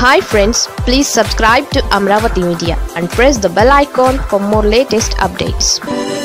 hi friends please subscribe to Amaravati media and press the bell icon for more latest updates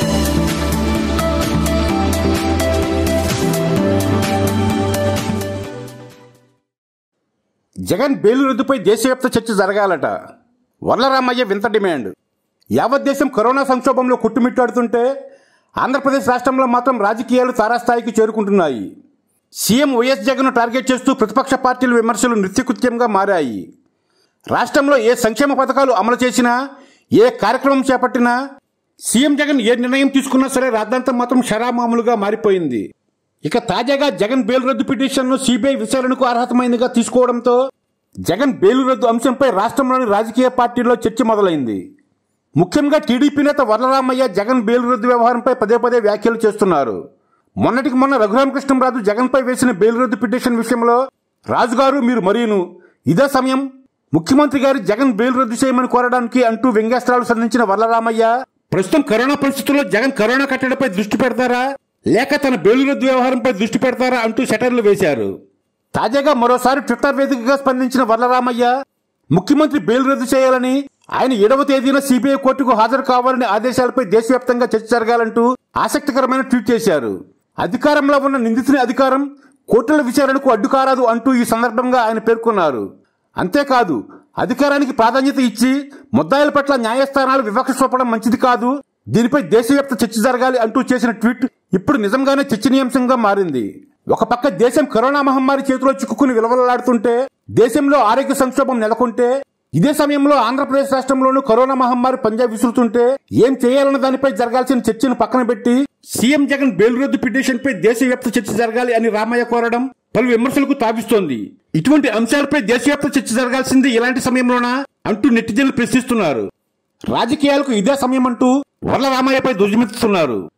Jagan bail రద్దుపై దేశవ్యాప్త చర్చ జరగాలట వరలరామయ్య వింత demand యావత్ దేశం కరోనా సంక్షోభంలో కొట్టుమిట్టాడుతుంటే ఆంధ్రప్రదేశ్ రాష్ట్రంలో మాత్రం రాజకీయాలు తారాస్థాయికి చేరుకుంటున్నాయి సీఎం వైఎస్ జగన్ను టార్గెట్ చేస్తూ ప్రతిపక్ష పార్టీల విమర్శలు నిత్యకృత్యంగా మారాయి రాష్ట్రంలో ఏ సంక్షేమ పథకాలు అమలు చేసినా ఏ కార్యక్రమం చేపట్టినా సీఎం జగన్ ఏ నిర్ణయం తీసుకున్నా సరే రాద్ధాంతం మాత్రం షరామామూలుగా మారిపోయింది ఇక తాజాగా జగన్ బెయిల్ రద్దు పిటిషన్ను సిబిఐ విచారణకు అర్హతమైనదిగా తీసుకోవడంతో జగన్ బెయిల్ రద్దు అంశంపై రాష్ట్రంలోని రాజకీయ పార్టీల్లో చర్చ మొదలైంది ముఖ్యంగా టీడీపీ నేత వరలరామయ్య జగన్ బెయిల్ రద్దు వ్యవహారంపై పదే పదే వ్యాఖ్యలు చేస్తున్నారు మొన్నటికి మొన్న రఘురామకృష్ణరాజు జగన్పై వేసిన బెయిల్ రద్దు పిటిషన్ విషయంలో రాజుగారు మీరు మరీను ఇదే సమయం ముఖ్యమంత్రి గారి జగన్ బెయిల్ రద్దు చేయమని కోరడానికి అంటూ వ్యంగ్యాస్త్రాలు సంధించిన వరలరామయ్య ప్రస్తుతం కరోనా పరిస్థితుల్లో జగన్ కరోనా కట్టడిపై దృష్టి పెడతారా లేక తన బెయిల్ రద్దు వ్యవహారంపై దృష్టి పెడతారా అంటూ షటర్లు వేశారు తాజాగా మరోసారి ట్విట్టర్ వేదికగా స్పందించిన వరలరామయ్య ముఖ్యమంత్రి బెయిల్ రద్దు చేయాలని ఆయన ఏడవ తేదీన సిబిఐ కోర్టుకు హాజరు కావాలని ఆదేశాలపై దేశవ్యాప్తంగా చర్చ జరగాలంటూ ఆసక్తికరమైన ట్వీట్ చేశారు అధికారంలో ఉన్న నిందితుని అధికారం కోర్టుల విచారణకు అడ్డుకారాదు అంటూ ఈ సందర్భంగా ఆయన పేర్కొన్నారు అంతేకాదు అధికారానికి ప్రాధాన్యత ఇచ్చి ముద్దాయిల పట్ల న్యాయస్థానాలు వివక్ష చూపడం మంచిది కాదు దీనిపై దేశవ్యాప్త చర్చ జరగాలి అంటూ చేసిన ట్వీట్ ఇప్పుడు నిజంగానే చర్చనీయాంశంగా మారింది ఒక పక్క దేశం కరోనా మహమ్మారి చేతిలో చిక్కుకుని విలవలలాడుతుంటే దేశంలో ఆరోగ్య సంక్షోభం నెలకొంటే ఇదే సమయంలో ఆంధ్రప్రదేశ్ రాష్ట్రంలోనూ కరోనా మహమ్మారి పంజాబ్ విసురుతుంటే ఏం చేయాలన్న దానిపై జరగాల్సిన చర్చను పక్కన పెట్టి సీఎం జగన్ బెయిల్ రద్దు పిటిషన్ పై దేశవ్యాప్త చర్చ జరగాలి అని రామయ్య కోరడం పలు విమర్శలకు తావిస్తోంది ఇటువంటి అంశాలపై దేశవ్యాప్త చర్చ జరగాల్సింది ఇలాంటి సమయంలోనా అంటూ నెటిజన్లు ప్రశ్నిస్తున్నారు రాజకీయాలకు ఇదే సమయం అంటూ వర్ల రామయ్యపై ధ్వజమెత్తుతున్నారు